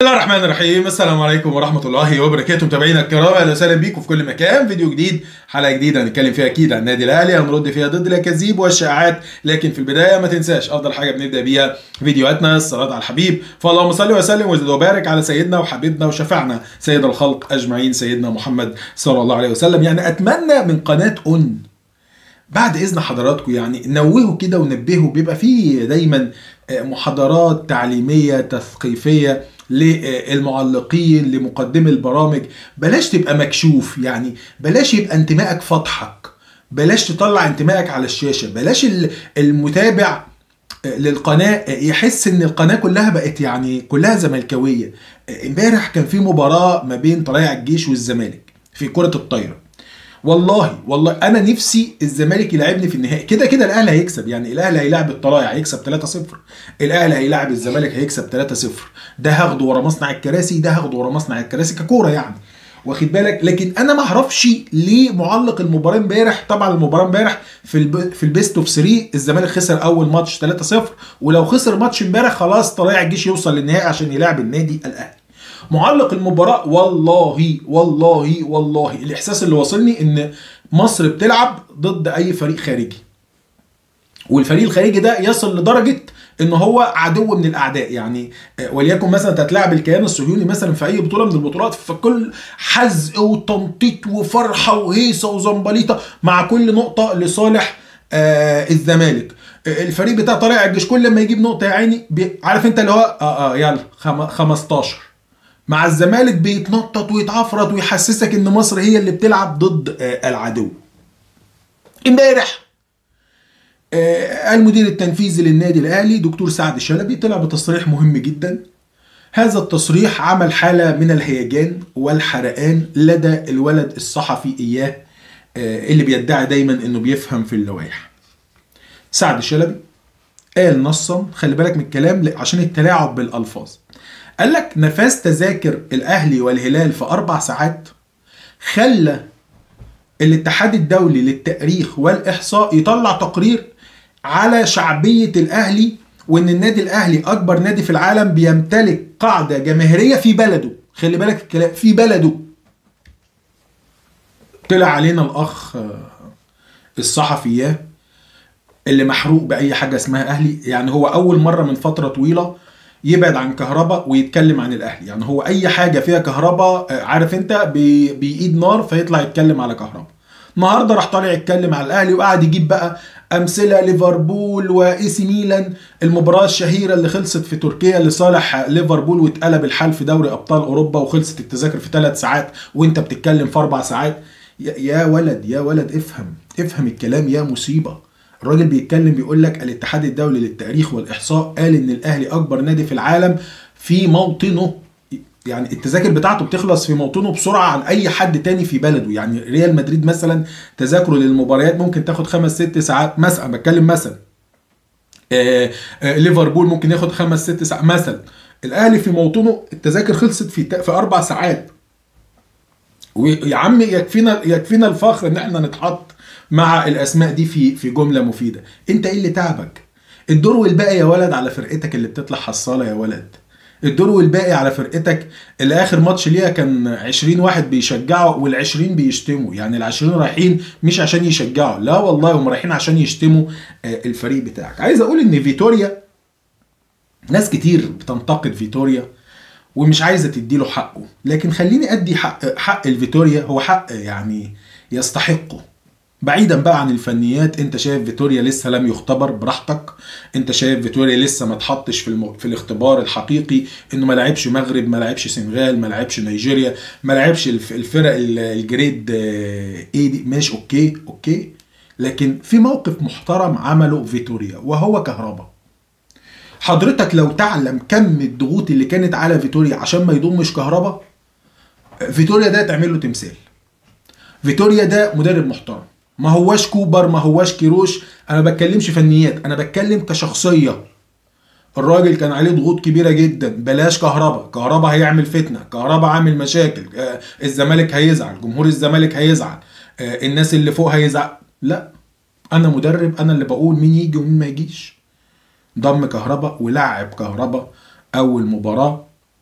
بسم الله الرحمن الرحيم السلام عليكم ورحمة الله وبركاته متابعينا الكرام اهلا وسهلا بيكم في كل مكان فيديو جديد حلقة جديدة هنتكلم فيها اكيد عن النادي الاهلي هنرد فيها ضد الاكاذيب والشائعات لكن في البداية ما تنساش افضل حاجة بنبدأ بيها فيديوهاتنا الصلاة على الحبيب فاللهم صل وسلم وزد وبارك على سيدنا وحبيبنا وشفعنا سيد الخلق اجمعين سيدنا محمد صلى الله عليه وسلم يعني اتمنى من قناة اون بعد اذن حضراتكم يعني نوهوا كده ونبهوا بيبقى فيه دايما محاضرات تعليميه تثقيفيه للمعلقين لمقدمي البرامج بلاش تبقى مكشوف يعني بلاش يبقى انتمائك فضحك بلاش تطلع انتمائك على الشاشه بلاش المتابع للقناه يحس ان القناه كلها بقت يعني كلها زملكاويه امبارح كان في مباراه ما بين طلائع الجيش والزمالك في كره الطايره والله والله انا نفسي الزمالك يلعبني في النهائي كده كده الاهلي هيكسب يعني الاهلي هيلاعب الطلائع هيكسب 3-0 الاهلي هيلاعب الزمالك هيكسب 3-0 ده هاخده ورا مصنع الكراسي ده هاخده ورا مصنع الكراسي ككوره يعني واخد بالك لكن انا ما اعرفش ليه معلق المباراه امبارح طبعا المباراه امبارح في الب... في البيست اوف 3 الزمالك خسر اول ماتش 3-0 ولو خسر ماتش امبارح خلاص طلائع الجيش يوصل للنهائي عشان يلاعب النادي الاهلي معلق المباراة والله والله والله الإحساس اللي واصلني إن مصر بتلعب ضد أي فريق خارجي والفريق الخارجي ده يصل لدرجة ان هو عدو من الاعداء يعني وليكن مثلا تتلاعب الكيان الصهيوني مثلا في اي بطوله من البطولات فكل حزق وتنطيط وفرحه وهيصه وزمبليطه مع كل نقطه لصالح آه الزمالك الفريق بتاع طلائع الجيش كل ما يجيب نقطه يا عيني عارف انت اللي هو اه اه يلا 15 مع الزمالك بيتنطط ويتعفرط ويحسسك ان مصر هي اللي بتلعب ضد العدو امبارح المدير التنفيذي للنادي الاهلي دكتور سعد الشلبي طلع بتصريح مهم جدا هذا التصريح عمل حالة من الهيجان والحرقان لدى الولد الصحفي إياه اللي بيدعي دايما انه بيفهم في اللوائح سعد الشلبي قال نصا خلي بالك من الكلام عشان التلاعب بالألفاظ قال لك نفاذ تذاكر الاهلي والهلال في اربع ساعات خلى الاتحاد الدولي للتاريخ والاحصاء يطلع تقرير على شعبيه الاهلي وان النادي الاهلي اكبر نادي في العالم بيمتلك قاعده جماهيريه في بلده خلي بالك الكلام في بلده طلع علينا الاخ الصحفي اللي محروق باي حاجه اسمها اهلي يعني هو اول مره من فتره طويله يبعد عن كهرباء ويتكلم عن الاهلي يعني هو اي حاجه فيها كهرباء عارف انت بي بايد نار فيطلع يتكلم على كهرباء النهارده راح طالع يتكلم على الاهلي وقعد يجيب بقى امثله ليفربول واي سي ميلان المباراه الشهيره اللي خلصت في تركيا لصالح ليفربول واتقلب الحال في دوري ابطال اوروبا وخلصت التذاكر في ثلاث ساعات وانت بتتكلم في اربع ساعات يا ولد يا ولد افهم افهم الكلام يا مصيبه الراجل بيتكلم بيقول لك الاتحاد الدولي للتاريخ والاحصاء قال ان الاهلي اكبر نادي في العالم في موطنه يعني التذاكر بتاعته بتخلص في موطنه بسرعه عن اي حد تاني في بلده يعني ريال مدريد مثلا تذاكره للمباريات ممكن تاخد خمس ست ساعات مثلا بتكلم مثلا آآ آآ ليفربول ممكن ياخد خمس ست ساعات مثلا الاهلي في موطنه التذاكر خلصت في في اربع ساعات ويا عم يكفينا يكفينا الفخر ان احنا نتحط مع الاسماء دي في في جمله مفيده انت ايه اللي تعبك الدور والباقي يا ولد على فرقتك اللي بتطلع حصاله يا ولد الدور والباقي على فرقتك اللي اخر ماتش ليها كان 20 واحد بيشجعوا وال20 بيشتموا يعني ال20 رايحين مش عشان يشجعوا لا والله هم رايحين عشان يشتموا الفريق بتاعك عايز اقول ان فيتوريا ناس كتير بتنتقد فيتوريا ومش عايزه تديله حقه لكن خليني ادي حق حق الفيتوريا هو حق يعني يستحقه بعيدا بقى عن الفنيات انت شايف فيتوريا لسه لم يختبر براحتك انت شايف فيتوريا لسه ما اتحطش في الم... في الاختبار الحقيقي انه ما لعبش مغرب ما لعبش سنغال ما لعبش نيجيريا ما لعبش الفرق الجريد ايه دي ماشي اوكي اوكي لكن في موقف محترم عمله فيتوريا وهو كهربا حضرتك لو تعلم كم الضغوط اللي كانت على فيتوريا عشان ما يضمش كهربا فيتوريا ده تعمل له تمثال فيتوريا ده مدرب محترم ما هواش كوبر ما هواش كيروش انا بتكلمش فنيات انا بتكلم كشخصيه الراجل كان عليه ضغوط كبيره جدا بلاش كهربا كهربا هيعمل فتنه كهربا عامل مشاكل آه الزمالك هيزعل جمهور الزمالك هيزعل آه الناس اللي فوق هيزعل لا انا مدرب انا اللي بقول مين يجي ومين ما يجيش ضم كهربا ولعب كهربا اول مباراه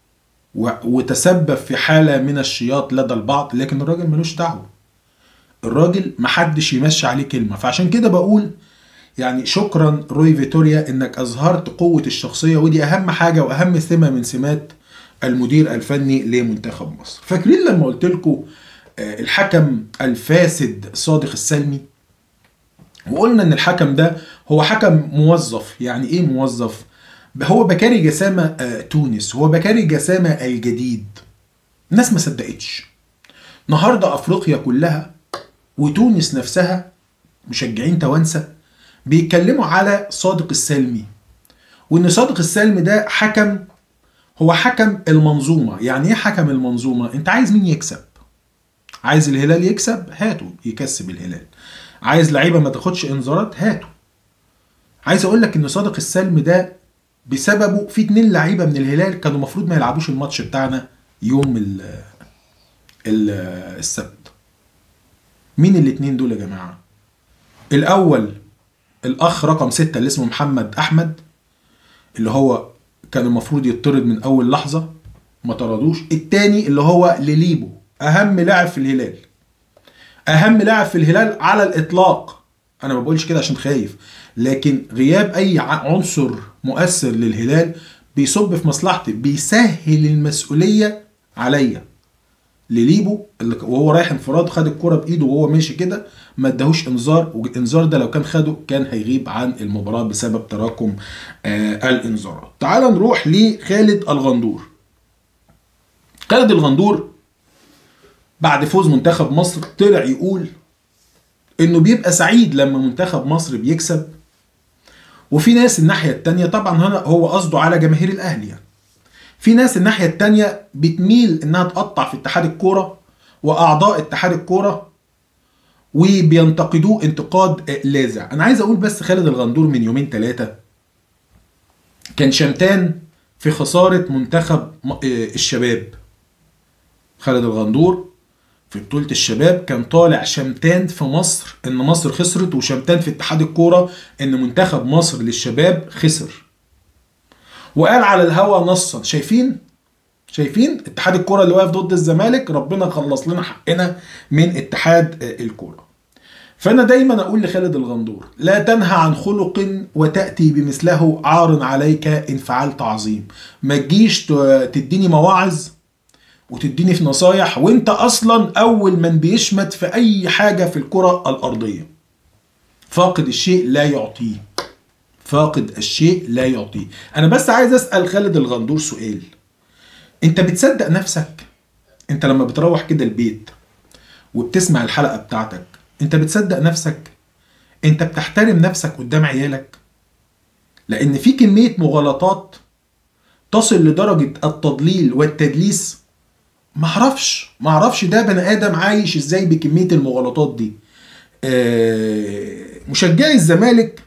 و- وتسبب في حالة من الشياط لدى البعض لكن الراجل ملوش دعوة الراجل محدش يمشي عليه كلمة فعشان كده بقول يعني شكرا روي فيتوريا انك اظهرت قوة الشخصية ودي اهم حاجة واهم سمة من سمات المدير الفني لمنتخب مصر فاكرين لما قلت لكم الحكم الفاسد صادق السلمي وقلنا ان الحكم ده هو حكم موظف يعني ايه موظف هو بكاري جسامة آه، تونس هو بكاري جسامة الجديد الناس ما صدقتش النهارده افريقيا كلها وتونس نفسها مشجعين توانسه بيتكلموا على صادق السلمي وان صادق السلمي ده حكم هو حكم المنظومه يعني ايه حكم المنظومه انت عايز مين يكسب عايز الهلال يكسب هاته يكسب الهلال عايز لعيبه ما تاخدش انذارات هاته عايز اقول لك ان صادق السلم ده بسببه في اتنين لعيبه من الهلال كانوا المفروض ما يلعبوش الماتش بتاعنا يوم ال ال السبت مين الاتنين دول يا جماعه الاول الاخ رقم ستة اللي اسمه محمد احمد اللي هو كان المفروض يطرد من اول لحظه ما طردوش التاني اللي هو لليبو اهم لاعب في الهلال اهم لاعب في الهلال على الاطلاق انا ما بقولش كده عشان خايف لكن غياب اي ع- عنصر مؤثر للهلال بيصب في مصلحتي بيسهل المسؤوليه عليا لليبو اللي ك- وهو رايح انفراد خد الكرة بايده وهو ماشي كده ما اداهوش انذار والانذار ده لو كان خده كان هيغيب عن المباراة بسبب تراكم آه الانذارات تعال نروح لخالد الغندور خالد الغندور بعد فوز منتخب مصر طلع يقول انه بيبقى سعيد لما منتخب مصر بيكسب وفي ناس الناحية التانية طبعا هنا هو قصده على جماهير الاهلي يعني في ناس الناحية التانية بتميل انها تقطع في اتحاد الكورة واعضاء اتحاد الكورة وبينتقدوه انتقاد آه، لاذع انا عايز اقول بس خالد الغندور من يومين ثلاثة كان شمتان في خسارة منتخب م- آه، الشباب خالد الغندور في بطولة الشباب كان طالع شمتان في مصر ان مصر خسرت وشمتان في اتحاد الكورة ان منتخب مصر للشباب خسر وقال على الهوا نصا شايفين شايفين اتحاد الكرة اللي واقف ضد الزمالك ربنا خلص لنا حقنا من اتحاد آه، الكرة فانا دايما اقول لخالد الغندور لا تنهى عن خلق وتاتي بمثله عار عليك ان فعلت عظيم ما تجيش ت- تديني مواعظ وتديني في نصايح وانت اصلا اول من بيشمت في اي حاجه في الكره الارضيه فاقد الشيء لا يعطيه فاقد الشيء لا يعطيه انا بس عايز اسال خالد الغندور سؤال انت بتصدق نفسك انت لما بتروح كده البيت وبتسمع الحلقه بتاعتك انت بتصدق نفسك انت بتحترم نفسك قدام عيالك لان في كميه مغالطات تصل لدرجه التضليل والتدليس معرفش معرفش ده بني ادم عايش ازاي بكميه المغالطات دي آه، مشجعي الزمالك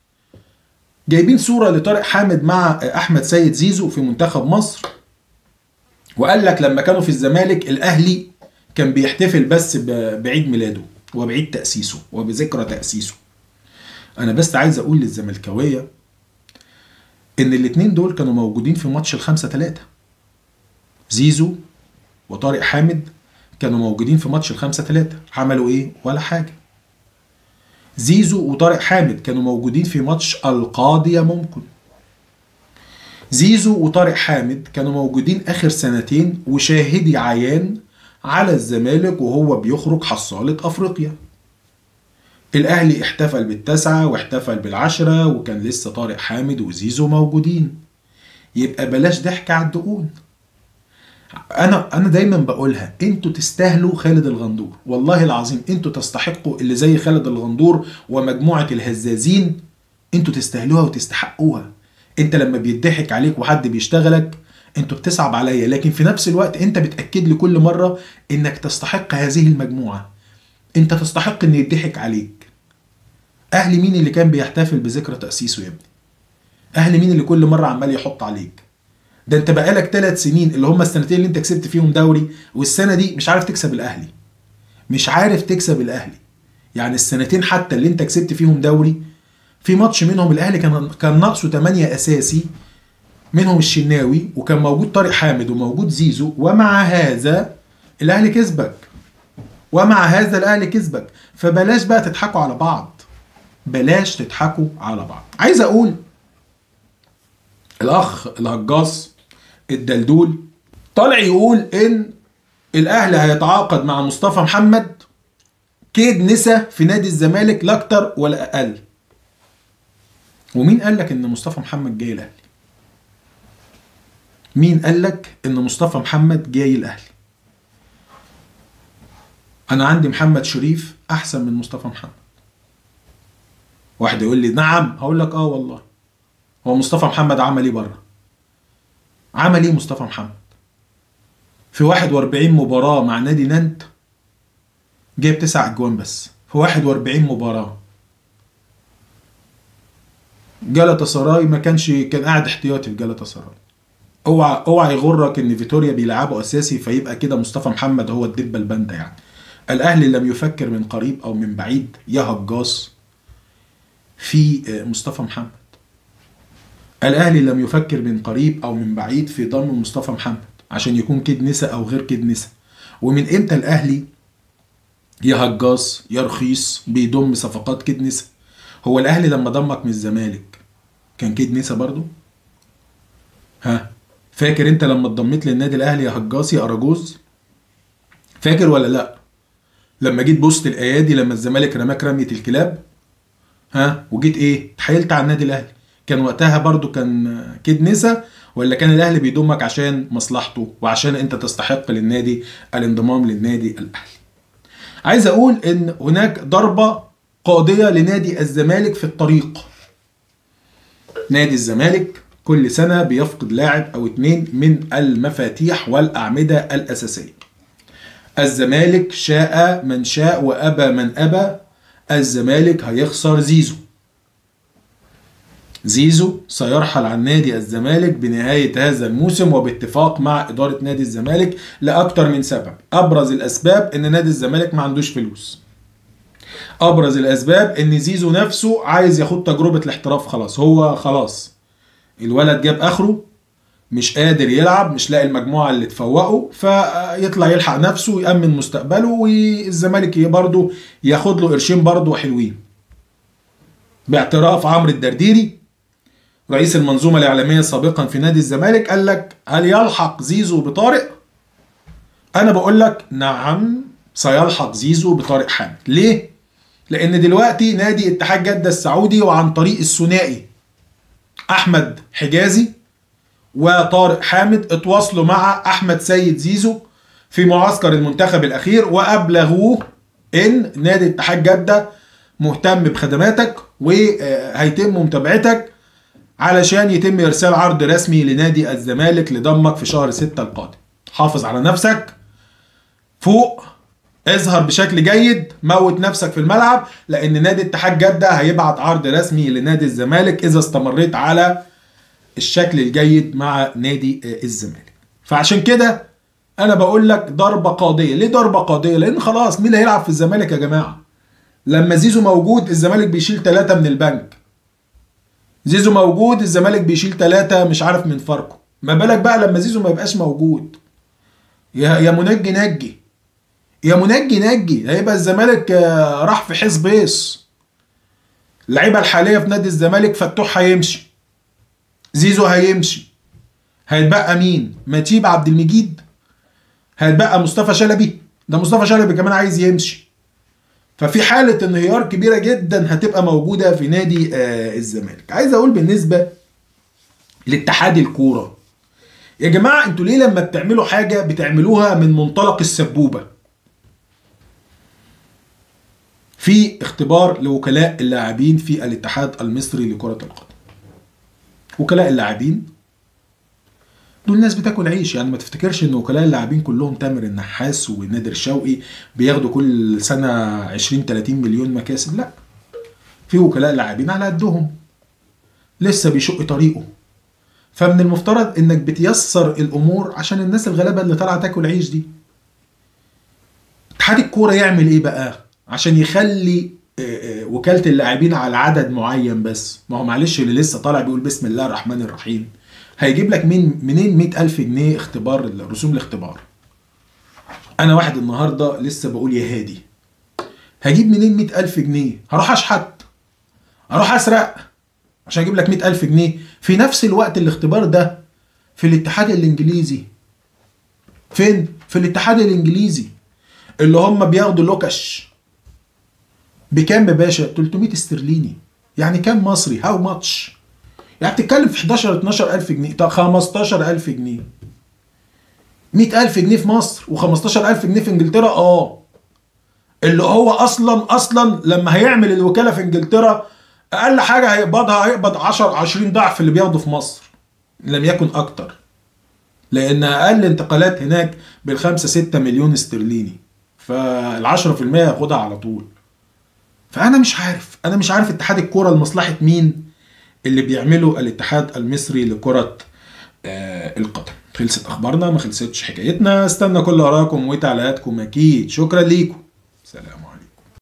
جايبين صوره لطارق حامد مع احمد سيد زيزو في منتخب مصر وقال لك لما كانوا في الزمالك الاهلي كان بيحتفل بس ب- بعيد ميلاده وبعيد تاسيسه وبذكرى تاسيسه انا بس عايز اقول للزملكاويه ان الاتنين دول كانوا موجودين في ماتش الخمسة تلاتة زيزو وطارق حامد كانوا موجودين في ماتش الخمسة تلاتة عملوا ايه ولا حاجة زيزو وطارق حامد كانوا موجودين في ماتش القاضية ممكن زيزو وطارق حامد كانوا موجودين اخر سنتين وشاهدي عيان على الزمالك وهو بيخرج حصالة افريقيا الاهلي احتفل بالتسعة واحتفل بالعشرة وكان لسه طارق حامد وزيزو موجودين يبقى بلاش ضحك على الدقون انا انا دايما بقولها انتوا تستاهلوا خالد الغندور والله العظيم انتوا تستحقوا اللي زي خالد الغندور ومجموعه الهزازين انتوا تستاهلوها وتستحقوها انت لما بيضحك عليك وحد بيشتغلك انتوا بتصعب عليا لكن في نفس الوقت انت بتاكد لي كل مره انك تستحق هذه المجموعه انت تستحق ان يضحك عليك اهلي مين اللي كان بيحتفل بذكرى تاسيسه يا ابني اهلي مين اللي كل مره عمال يحط عليك ده انت بقالك ثلاث سنين اللي هم السنتين اللي انت كسبت فيهم دوري والسنه دي مش عارف تكسب الاهلي مش عارف تكسب الاهلي يعني السنتين حتى اللي انت كسبت فيهم دوري في ماتش منهم الاهلي كان كان ناقصه 8 اساسي منهم الشناوي وكان موجود طارق حامد وموجود زيزو ومع هذا الاهلي كسبك ومع هذا الاهلي كسبك فبلاش بقى تضحكوا على بعض بلاش تضحكوا على بعض عايز اقول الاخ الهجاص الدلدول طالع يقول ان الاهلي هيتعاقد مع مصطفى محمد كيد نسا في نادي الزمالك لا اكتر ولا اقل ومين قال لك ان مصطفى محمد جاي الاهلي مين قال لك ان مصطفى محمد جاي الاهلي انا عندي محمد شريف احسن من مصطفى محمد واحد يقول لي نعم هقول لك اه والله هو مصطفى محمد عمل ايه بره عمل ايه مصطفى محمد في 41 مباراة مع نادي نانت جايب تسع اجوان بس في 41 مباراة جلطة سراي ما كانش كان قاعد احتياطي في جلطة سراي اوعى اوعى يغرك ان فيتوريا بيلعبه اساسي فيبقى كده مصطفى محمد هو الدبه الباندا يعني الاهلي لم يفكر من قريب او من بعيد يا هجاص في مصطفى محمد الاهلي لم يفكر من قريب او من بعيد في ضم مصطفى محمد عشان يكون كيد نسا او غير كيد نسا ومن امتى الاهلي يا هجاص يا رخيص بيضم صفقات كيد نسا هو الاهلي لما ضمك من الزمالك كان كيد نسا برضو ها فاكر انت لما اتضميت للنادي الاهلي يا هجاص يا اراجوز فاكر ولا لا لما جيت بوست الايادي لما الزمالك رماك رميه الكلاب ها وجيت ايه اتحايلت على النادي الاهلي كان وقتها برضو كان كيد نسا ولا كان الاهلي بيضمك عشان مصلحته وعشان انت تستحق للنادي الانضمام للنادي الاهلي عايز اقول ان هناك ضربه قاضيه لنادي الزمالك في الطريق نادي الزمالك كل سنه بيفقد لاعب او اتنين من المفاتيح والاعمده الاساسيه الزمالك شاء من شاء وابى من ابى الزمالك هيخسر زيزو زيزو سيرحل عن نادي الزمالك بنهاية هذا الموسم وباتفاق مع إدارة نادي الزمالك لأكثر من سبب أبرز الأسباب إن نادي الزمالك ما عندوش فلوس أبرز الأسباب إن زيزو نفسه عايز ياخد تجربة الاحتراف خلاص هو خلاص الولد جاب آخره مش قادر يلعب مش لاقي المجموعة اللي تفوقه فيطلع يلحق نفسه ويأمن مستقبله والزمالك برضه ياخد له قرشين برضه حلوين باعتراف عمرو الدرديري رئيس المنظومه الاعلاميه سابقا في نادي الزمالك قال لك هل يلحق زيزو بطارق؟ انا بقول لك نعم سيلحق زيزو بطارق حامد، ليه؟ لان دلوقتي نادي اتحاد جده السعودي وعن طريق الثنائي احمد حجازي وطارق حامد اتواصلوا مع احمد سيد زيزو في معسكر المنتخب الاخير وابلغوه ان نادي اتحاد جده مهتم بخدماتك وهيتم متابعتك علشان يتم ارسال عرض رسمي لنادي الزمالك لضمك في شهر 6 القادم حافظ على نفسك فوق اظهر بشكل جيد موت نفسك في الملعب لان نادي اتحاد جده هيبعت عرض رسمي لنادي الزمالك اذا استمريت على الشكل الجيد مع نادي الزمالك فعشان كده انا بقول لك ضربه قاضيه ليه ضربه قاضيه لان خلاص مين اللي هيلعب في الزمالك يا جماعه لما زيزو موجود الزمالك بيشيل ثلاثة من البنك زيزو موجود الزمالك بيشيل ثلاثة مش عارف من فاركو ما بالك بقى لما زيزو ما يبقاش موجود يا يا منجي نجي يا منجي نجي هيبقى الزمالك راح في حزب بيس اللعيبه الحاليه في نادي الزمالك فتوح هيمشي زيزو هيمشي هيتبقى مين متيب عبد المجيد هيتبقى مصطفى شلبي ده مصطفى شلبي كمان عايز يمشي ففي حالة انهيار كبيرة جدا هتبقى موجودة في نادي آه الزمالك عايز اقول بالنسبة لاتحاد الكورة يا جماعة انتوا ليه لما بتعملوا حاجة بتعملوها من منطلق السبوبة في اختبار لوكلاء اللاعبين في الاتحاد المصري لكرة القدم وكلاء اللاعبين دول ناس بتاكل عيش يعني ما تفتكرش ان وكلاء اللاعبين كلهم تامر النحاس ونادر شوقي بياخدوا كل سنه 20 30 مليون مكاسب لا في وكلاء لاعبين على قدهم لسه بيشق طريقه فمن المفترض انك بتيسر الامور عشان الناس الغلابه اللي طالعه تاكل عيش دي اتحاد الكوره يعمل ايه بقى عشان يخلي وكاله اللاعبين على عدد معين بس ما هو معلش اللي لسه طالع بيقول بسم الله الرحمن الرحيم هيجيب لك من منين 100000 جنيه اختبار رسوم الاختبار انا واحد النهارده لسه بقول يا هادي هجيب منين 100000 جنيه هروح اشحت اروح اسرق عشان اجيب لك 100000 جنيه في نفس الوقت الاختبار ده في الاتحاد الانجليزي فين في الاتحاد الانجليزي اللي هم بياخدوا لوكش بكام يا باشا 300 استرليني يعني كام مصري هاو ماتش يعني بتتكلم في 11 12000 جنيه طب 15000 جنيه 100000 جنيه في مصر و15000 جنيه في انجلترا اه اللي هو اصلا اصلا لما هيعمل الوكاله في انجلترا اقل حاجه هيقبضها هيقبض 10 20 ضعف اللي بياخده في مصر لم يكن اكتر لان اقل انتقالات هناك بالخمسة 6 مليون استرليني فال 10% ياخدها على طول فانا مش عارف انا مش عارف اتحاد الكوره لمصلحه مين اللي بيعمله الاتحاد المصري لكره آه القدم خلصت اخبارنا ما خلصتش حكايتنا استنى كل ارائكم وتعليقاتكم اكيد شكرا ليكم سلام عليكم